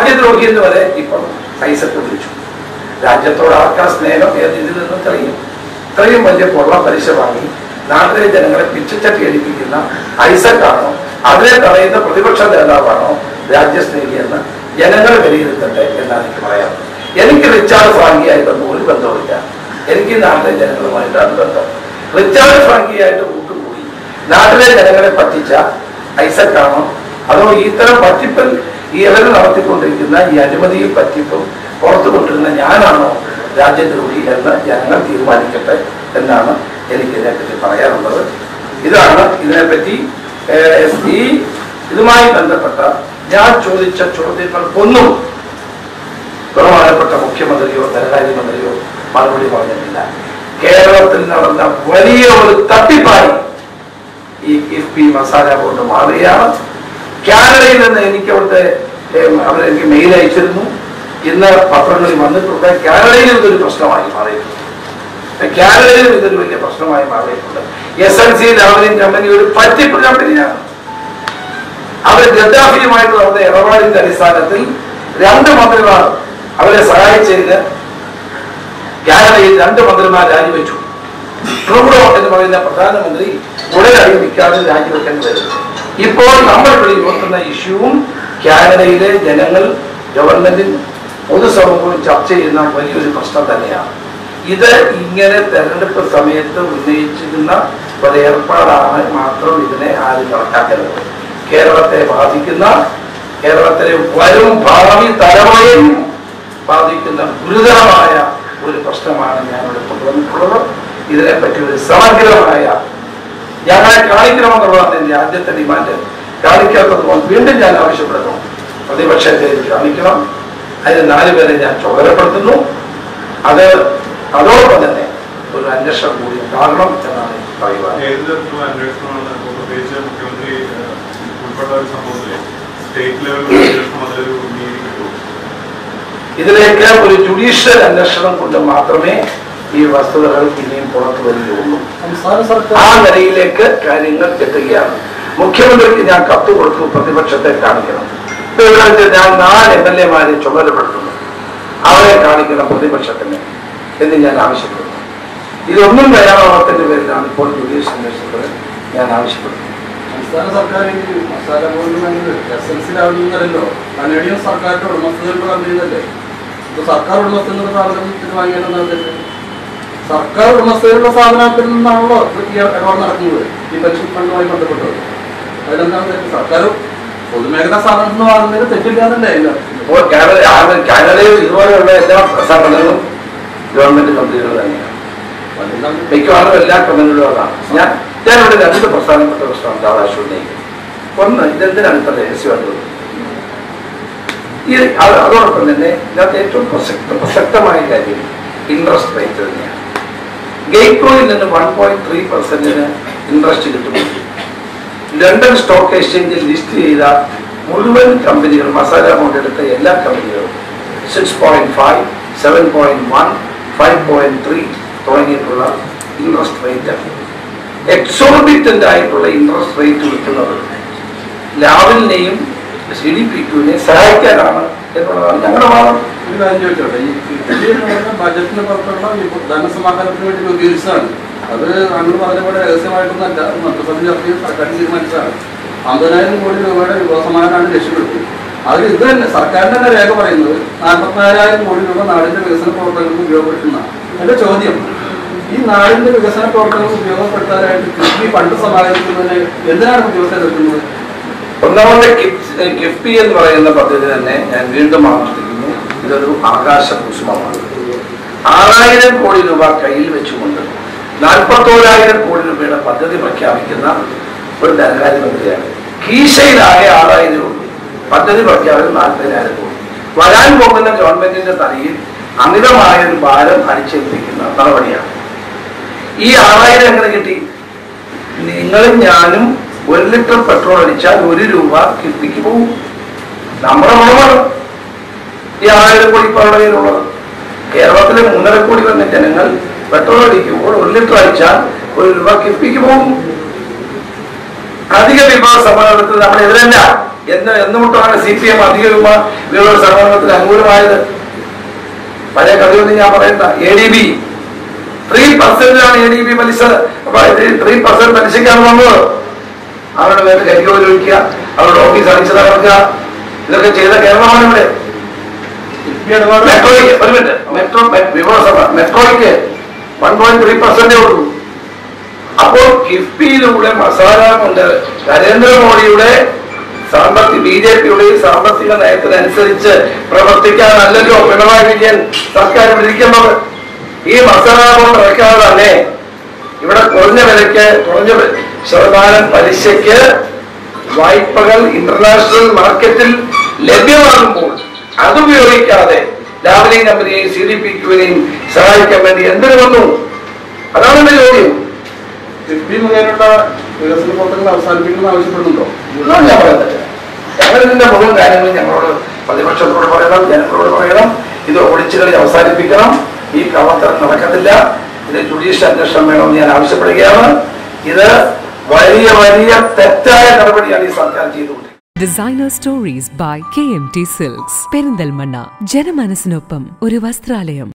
രാജ്യദ്രോഹി എന്ന് വരെ ഇപ്പം ഐസക്ക് വിളിച്ചു രാജ്യത്തോട് ആർക്കാ സ്നേഹം ഏത് ഇതിൽ നിന്ന് തെളിയും ഇത്രയും വലിയ പൊള്ള പലിശ വാങ്ങി നാട്ടിലെ ജനങ്ങളെ പിച്ചച്ചട്ടി അടിപ്പിക്കുന്ന ഐസക്കാണോ അതിനെ തടയുന്ന പ്രതിപക്ഷ നേതാവാണോ രാജ്യസ്നേഹിയെന്ന് ജനങ്ങൾ വിലയിരുത്തട്ടെ എന്നാണ് എനിക്ക് പറയാം എനിക്ക് റിച്ചാർഡ് ഫ്രാങ്കിയായിട്ടൊന്നും ഒരു ബന്ധവുമില്ല എനിക്ക് ഈ നാട്ടിലെ ജനങ്ങളുമായിട്ടാണ് ബന്ധം റിച്ചാർഡ് ഫ്രാങ്കിയായിട്ട് കൂട്ടുകൂടി നാട്ടിലെ ജനങ്ങളെ പറ്റിച്ച ഐസക്കാണോ അതോ ഇത്തരം പറ്റിപ്പൽ ഈ ഇവർ നടത്തിക്കൊണ്ടിരിക്കുന്ന ഈ അഴിമതിയും പറ്റിപ്പും പുറത്തു കൊണ്ടിരുന്ന ഞാനാണോ രാജ്യദ്രോഹി എന്ന് ജനങ്ങൾ തീരുമാനിക്കട്ടെ എന്നാണ് എനിക്ക് ഇതിനെപ്പറ്റി പറയാനുള്ളത് ഇതാണ് ഇതിനെപ്പറ്റി ഏഹ്, ഈ ഇതുമായി ബന്ധപ്പെട്ട ഞാൻ ചോദിച്ച ചോദ്യങ്ങൾക്കൊന്നും ബഹുമാനപ്പെട്ട മുഖ്യമന്ത്രിയോ ധനകാര്യമന്ത്രിയോ മറുപടി പറഞ്ഞിട്ടില്ല കേരളത്തിൽ നടന്ന വലിയ ഒരു തട്ടിപ്പായി ഈ കിഫ്ബി മസാല കൊണ്ട് മാറുകയാണ് കാനഡയിൽ നിന്ന് എനിക്ക് അവിടുത്തെ ഏം, അവരെനിക്ക് മെയിൽ അയച്ചിരുന്നു ഇന്ന് പത്രങ്ങളിൽ വന്നിട്ടുണ്ട് കാനഡയിൽ ഇതൊരു പ്രശ്നമായി മാറിയിട്ടുണ്ട് കാനഡയിലും ഇതൊരു വലിയ പ്രശ്നമായി മാറിയിട്ടുണ്ട് S N C Lavalin company ഒരു പറ്റിപ്പ് കമ്പനിയാണ് അവർ ഗദ്ദാഫിയുമായിട്ട് നടന്ന ഇടപാടിന്റെ അടിസ്ഥാനത്തിൽ രണ്ട് മന്ത്രിമാർ അവരെ സഹായിച്ചതിന് കാനഡയിൽ രണ്ട് മന്ത്രിമാർ രാജിവെച്ചു ട്രൂഡോ എന്ന് പറയുന്ന പ്രധാനമന്ത്രി ഉടനടി നിൽക്കാതെ രാജിവെക്കേണ്ടി വരും ഇപ്പോൾ നമ്മൾ ഇവിടെ ഉയർത്തുന്ന ഇഷ്യൂവും കാനഡയിലെ ജനങ്ങൾ ഗവൺമെന്റും പൊതുസമൂഹവും ചർച്ച ചെയ്യുന്ന വലിയൊരു പ്രശ്നം തന്നെയാണ് ഇത് ഇങ്ങനെ തെരഞ്ഞെടുപ്പ് സമയത്ത് ഉന്നയിച്ചിരുന്ന ഒരു ഏർപ്പാടാണ് മാത്രം ഇതിനെ ആരും കണക്കാക്കരുത് കേരളത്തെ ബാധിക്കുന്ന കേരളത്തിലെ വരും ഭാവി തലമുറയും ബാധിക്കുന്ന ഗുരുതരമായ ഒരു പ്രശ്നമാണ് ഞാനിവിടെ കൊണ്ടുവന്നിട്ടുള്ളത് ഇതിനെപ്പറ്റി ഒരു സമഗ്രമായ ഞങ്ങളെ കാണിക്കണമെന്നുള്ളതാണ് എൻ്റെ ആദ്യത്തെ ഡിമാൻഡ് കാണിക്കാത്തത് കൊണ്ട് വീണ്ടും ഞാൻ ആവശ്യപ്പെടുന്നു പ്രതിപക്ഷത്തെ ഇത് കാണിക്കണം അതിന് നാല് പേരെ ഞാൻ ചുമതലപ്പെടുത്തുന്നു അത് അതോടൊപ്പം തന്നെ ഒരു അന്വേഷണം കൂടി ഉണ്ടാകണം എന്നാണ് എനിക്ക് പറയുവാൻ ഏത് തരത്തിലുള്ള അന്വേഷണമാണ് ഇപ്പോൾ പ്രത്യേകിച്ച് മുഖ്യമന്ത്രി ഏഹ്, ഉൾപ്പെട്ട ഒരു സംഭവത്തിലെ സ്റ്റേറ്റ് ലെവലിൽ അന്വേഷണം അതിലൊരു നീതി കിട്ടും ഇതിലേക്ക് ഒരു ജുഡീഷ്യൽ അന്വേഷണം കൊണ്ട് മാത്രമേ ഈ വസ്തുതകൾ ഇനിയും പുറത്തു വരികയുള്ളൂ സംസ്ഥാന ആ സർക്കാർ നിലയിലേക്ക് കാര്യങ്ങൾ എത്തുകയാണ് മുഖ്യമന്ത്രിക്ക് ഞാൻ കത്ത് കൊടുത്തു പ്രതിപക്ഷത്തെ കാണിക്കണം ഇപ്പൊ ഇവിടെ വെച്ച് ഞാൻ നാല് എം എൽ എമാരെ ചുമതലപ്പെടുത്തുന്നു അവരെ കാണിക്കണം പ്രതിപക്ഷത്തിന് എന്ന് ഞാൻ ആവശ്യപ്പെടുന്നു ഇതൊന്നും തയ്യാറാവാത്തതിന്റെ പേരിലാണ് ഇപ്പോൾ ജുഡീഷ്യൽ അന്വേഷണത്തിന് ഞാൻ ആവശ്യപ്പെടുന്നത് സംസ്ഥാന സർക്കാർ ഈ masala bond S L C ലെവലിലല്ലോ കനഡിയൻ സർക്കാരിന്റെ ഉടമസ്ഥതയുള്ള കമ്പനിയല്ലേ ഇപ്പൊ സർക്കാർ ഉടമസ്ഥതയുള്ള സ്ഥാപനത്തിന് വാങ്ങിയാലെന്നാണ് തെറ്റ് സർക്കാർ ഉടമസ്ഥതയുള്ള സ്ഥാപനത്തിൽ നിന്നാണല്ലോ ഇത് ഈ ഇടപാട് നടക്കുന്നത് ഈ പെൻഷൻ ഫണ്ടുമായി ബന്ധപ്പെട്ടത് അതിലെന്താണ് തെറ്റ് സർക്കാർ പൊതുമേഖലാ സ്ഥാപനത്തിൽ നിന്ന് വാങ്ങുന്നതിന് തെറ്റില്ലാന്നല്ലേ അതിന്റെ അർത്ഥം? ഇപ്പോൾ കാനഡ ആ- കാനഡയിൽ ഇതുപോലെയുള്ള എല്ലാ സ്ഥാപനങ്ങളും ഗവൺമെന്റ് കമ്പനികൾ തന്നെയാണ് അപ്പൊ അതിലെന്താണ് മിക്കവാറും എല്ലാ കമ്പനികളും അതാണ് ഞാൻ ഞാനിവിടെ രണ്ട് പ്രധാനപ്പെട്ട പ്രശ്നം ദാദാശു ഉന്നയിക്കും ഒന്ന് ഇതെന്തിനാണ് ഇത്ര രഹസ്യമായിട്ടുള്ളത് ഈ അത് അതോടൊപ്പം തന്നെ ഇതിനകത്ത് ഏറ്റവും പ്രസക്ത പ്രസക്തമായ കാര്യം ഇൻട്രസ്റ്റ് റേറ്റ് തന്നെയാണ് ഗേറ്റ്കോയിൽ നിന്ന് വൺ പോയിന്റ് ത്രീ പെർസെന്റിന് ഇൻട്രസ്റ്റ് കിട്ടുന്നു ലണ്ടൻ സ്റ്റോക്ക് എക്സ്ചേഞ്ചിൽ ലിസ്റ്റ് ചെയ്ത മുഴുവൻ കമ്പനികൾ മസാല അമൗണ്ട് എടുത്ത എല്ലാ കമ്പനികളും six point five seven point one five point three തുടങ്ങിയിട്ടുള്ള ഇൻട്രസ്റ്റ് റേറ്റ് എക്സോർബിറ്റന്റ് ആയിട്ടുള്ള ഇൻട്രസ്റ്റ് റേറ്റ് കിട്ടുന്നത് ലാവലിനെയും സി ഡി പി ക്യൂവിനെ സഹായിക്കാനാണ് എന്നുള്ളതാണ് ഞങ്ങളുടെ വാദം ഒരു കാര്യം ചോദിച്ചോട്ടെ ഈ കിഫ്ബി എന്ന് പറയുന്ന ബജറ്റിന് പുറത്തുള്ള ഈ ധനസമാഹരണത്തിന് വേണ്ടി രൂപീകരിച്ചതാണ് അത് അങ്ങ് പറഞ്ഞ പോലെ രഹസ്യമായിട്ടൊന്നല്ല അത് മന്ത്രിസഭ ചർച്ച ചെയ്ത് സർക്കാർ തീരുമാനിച്ചതാണ് അമ്പതിനായിരം കോടി രൂപയുടെ വിഭവസമാഹരണമാണ് ലക്ഷ്യമിട്ടത് അതിൽ ഇത് തന്നെ സർക്കാരിന്റെ തന്നെ രേഖ പറയുന്നത് നാൽപ്പത്തിനാലായിരം കോടി രൂപ നാടിന്റെ വികസന പ്രവർത്തനങ്ങൾക്ക് ഉപയോഗപ്പെടുത്തുന്നതാണ് എന്റെ ചോദ്യം ഈ നാടിന്റെ വികസന പ്രവർത്തനങ്ങൾക്ക് ഉപയോഗപ്പെടുത്താനായിട്ട് കിഫ്ബി ഫണ്ട് സമാഹരിക്കുന്നതിന് എന്തിനാണ് ഉദ്യോഗസ്ഥരെ നിർത്തുന്നത് ഒന്നാമത്തെ കിഫ്- കിഫ്ബി എന്ന് പറയുന്ന പദ്ധതി തന്നെ ഞാൻ വീണ്ടും ആവർത്തിക്കുന്നു ഇതൊരു ആകാശ കുസുമമാണ് ആറായിരം കോടി രൂപ കയ്യിൽ വെച്ചുകൊണ്ട് നാൽപ്പത്തോരായിരം കോടി രൂപയുടെ പദ്ധതി പ്രഖ്യാപിക്കുന്ന ഒരു ധനകാര്യമന്ത്രിയാണ് കീശയിലാകെ ആറായിരം ഉള്ളൂ പദ്ധതി പ്രഖ്യാപനം നാൽപ്പതിനായിരം കോടി വരാൻ പോകുന്ന ഗവൺമെന്റിന്റെ തലയിൽ അമിതമായ ഒരു ഭാരം അടിച്ചേൽപ്പിക്കുന്ന നടപടിയാണ് ഈ ആറായിരം എങ്ങനെ കിട്ടി നിങ്ങളും ഞാനും ഒരു ലിറ്റർ പെട്രോൾ അടിച്ചാൽ ഒരു രൂപ കിഫ്ബിക്ക് പോകും നമ്മുടെ പണമാണ് ഈ ആയിരം കോടി ഇപ്പോൾ നമ്മുടെ കയ്യിലുള്ളത് കേരളത്തിലെ മൂന്നര കോടി വന്ന ജനങ്ങൾ പെട്രോൾ അടിക്കുമ്പോൾ ഒരു ലിറ്റർ അടിച്ചാൽ ഒരു രൂപ കിഫ്ബിക്ക് പോകും അധിക വിഭവ സമ്മേളനത്തിൽ നമ്മൾ എതിരല്ല എന്ന് എന്നുമുട്ടാണ് സി പി എം അധിക വിമ വിമത സംവരണത്തിന് അനുകൂലമായത് പഴയ കഥയൊന്നും ഞാൻ പറയണ്ട എ ഡി ബി ത്രീ പെർസെന്റിലാണ് എ ഡി ബി പലിശ ത്രീ പെർസെന്റ് പലിശക്കാണ് വന്നത് അവരുടെ പേര് കരിയോല് ഒഴിക്കുക അവരുടെ ഓഫീസ് അടിച്ചു തകർക്കുക ഇതൊക്കെ ചെയ്ത കേരളമാണ് ഇവിടെ കിഫ്ബി ഇടപാട് മെട്രോയ്ക്ക് ഒരു മിനിറ്റ് മെട്രോ വിമർശന മെട്രോയ്ക്ക് വൺ പോയിന്റ് ത്രീ പെർസെന്റേ ഉള്ളൂ അപ്പോൾ കിഫ്ബിയിലൂടെ മസാല കൊണ്ട് നരേന്ദ്രമോദിയുടെ സാമ്പത്തിക ബി ജെ പിയുടെ സാമ്പത്തിക നയത്തിനനുസരിച്ച് പ്രവർത്തിക്കാനല്ലല്ലോ പിണറായി വിജയൻ സർക്കാർ ഇവിടെ ഇരിക്കുന്നത് ഈ മസാല കൊണ്ട് ഇറക്കാതെ തന്നെ ഇവിടെ കുറഞ്ഞ വിലയ്ക്ക് കുറഞ്ഞ വി- ശതമാനം പലിശയ്ക്ക് വായ്പകൾ ഇന്റർനാഷണൽ മാർക്കറ്റിൽ ലഭ്യമാകുമ്പോൾ അതുപയോഗിക്കാതെ ലാവലിംഗ് കമ്പനിയെയും സി ഡി പി ക്യൂവിനെയും സഹായിക്കാൻ വേണ്ടി എന്തിനു വന്നു അതാണ് എന്റെ ചോദ്യം കിഫ്ബി മുഖേനുള്ള വികസന പ്രവർത്തനങ്ങൾ അവസാനിപ്പിക്കണമെന്ന് ആവശ്യപ്പെടുന്നുണ്ടോ ഇതാണ് ഞാൻ പറയുന്നത് ഞങ്ങൾ ഇതിന്റെ മുഴുവൻ കാര്യങ്ങളും ഞങ്ങളോട് പ്രതിപക്ഷത്തോട് പറയണം ജനങ്ങളോട് പറയണം ഇത് ഒളിച്ചുകളി അവസാനിപ്പിക്കണം ഈ പ്രവർത്തനം നടക്കത്തില്ല ഇത് ജുഡീഷ്യൽ അന്വേഷണം വേണമെന്ന് ഞാൻ ആവശ്യപ്പെടുകയാണ് ഇത് വലിയ വലിയ തെറ്റായ നടപടിയാണ് ഈ സർക്കാർ ചെയ്തുകൊണ്ടിരിക്കുന്നത് designer stories by K M T silks Perinthalmanna ജനമനസ്സിനൊപ്പം ഒരു വസ്ത്രാലയം